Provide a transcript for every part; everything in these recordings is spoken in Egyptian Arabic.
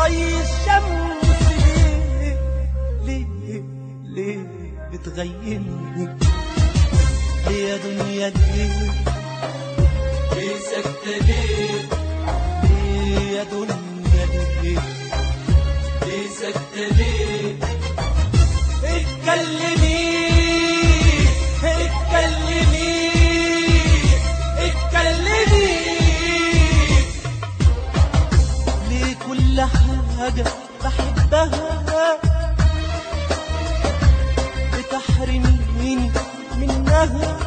بضي الشمس ليه ليه ليه بتغيمني ليه يا دنيا ليه ليه سكتة ليه ليه يا دنيا ليه ليه سكتة ليه اتكلمي اتكلمي اتكلمي ليه كل حاجة بحبها بتحرميني منها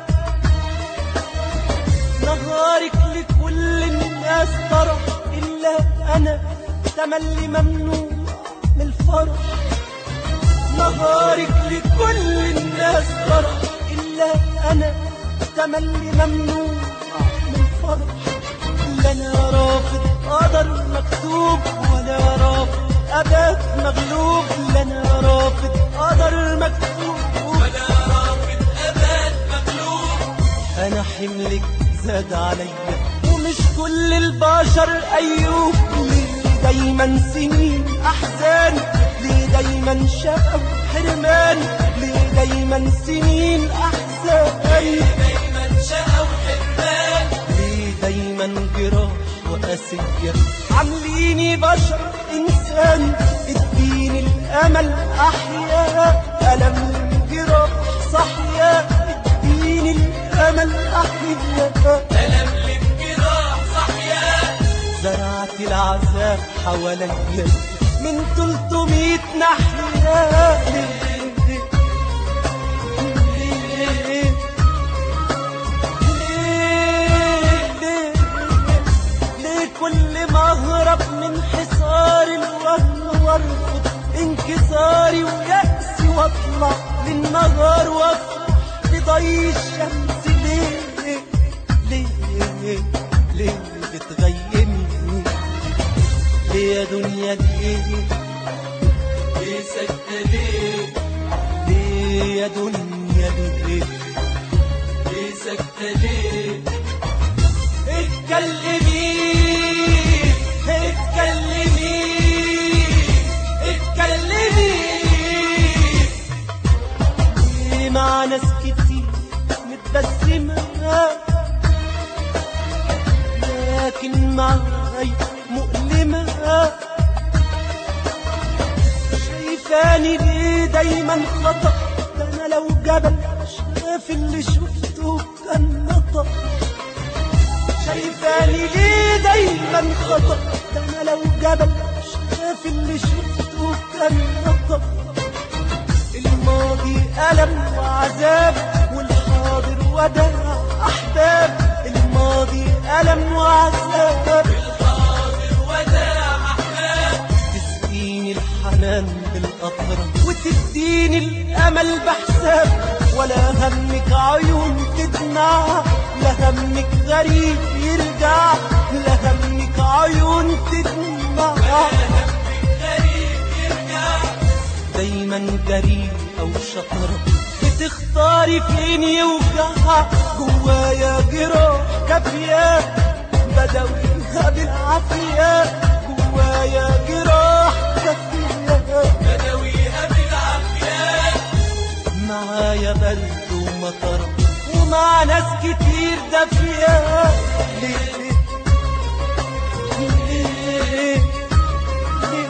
نهارك لكل الناس فرح إلا أنا تملي ممنوع من الفرح نهارك لكل الناس فرح إلا أنا تملي ممنوع من الفرح لا أنا رافض قدر مكتوب ولا رافض أبات مغلوب لا أنا رافض قدر مكتوب ولا رافض أبد مغلوب انا حملك زاد عليا ومش كل البشر ايوب ليه دايما سنين احزان ليه دايما شقى وحرمان ليه دايما سنين احزان دايما شقى وحرمان ليه دايما جراح وقاسية عامليني بشر انسان اديني الامل احيا الم الجراح صحيا اديني الامل احيا ألم للجراح صحيا زرعت العذاب حواليا من 300 ناحية ليه ليه ليه ليه ليه كل ما اهرب من حصار الوهم وارفض انكساري ويأسي واطلع للنهار وافرح بضي الشمس ليه ليه ليه بتغيمني ليه يا دنيا ليه ليه سكتة ليه ليه يا دنيا ليه ليه سكتة ليه اتكلمي اتكلمي اتكلمي ليه مع ناس كتير متبسمة لكن معاي مؤلمة شايفاني ليه دايما خطأ ده انا لو جبل شاف اللي شفته كان نطق شايفاني ليه دايما خطأ ده انا لو جبل شاف اللي شفته كان نطق الماضي ألم وعذاب والحاضر وداع أحباب الماضي ألم وعذاب الحاضر وداع أحباب تسقيني الحنان بالأطرة وتديني الأمل بحساب ولا همك عيون تدمع لا همك غريب يرجع لا همك عيون تدمع غريب يرجع دايما جري أو شطرة بتختاري فين يوجع جوايا جراح كافية بدويها بالعافية جوايا جراح كافية بدويها بالعافية معايا برد ومطر ومع ناس كتير دافية ليه ليه ليه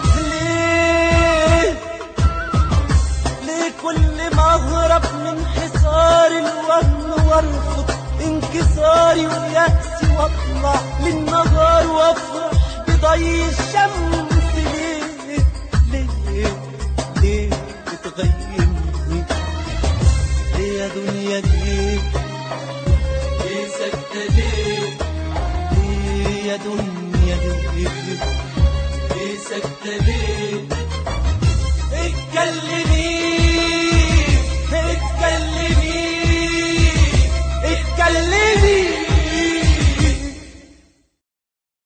ليه ليه كل ما اهرب من حصار الوهم وارفض انكساري ويأسي واطلع للنهار وافرح بضي الشمس ليه ليه ليه بتغيرني ليه يا دنيا ليه ليه سكتة ليه ليه يا دنيا ليه ليه سكتة ليه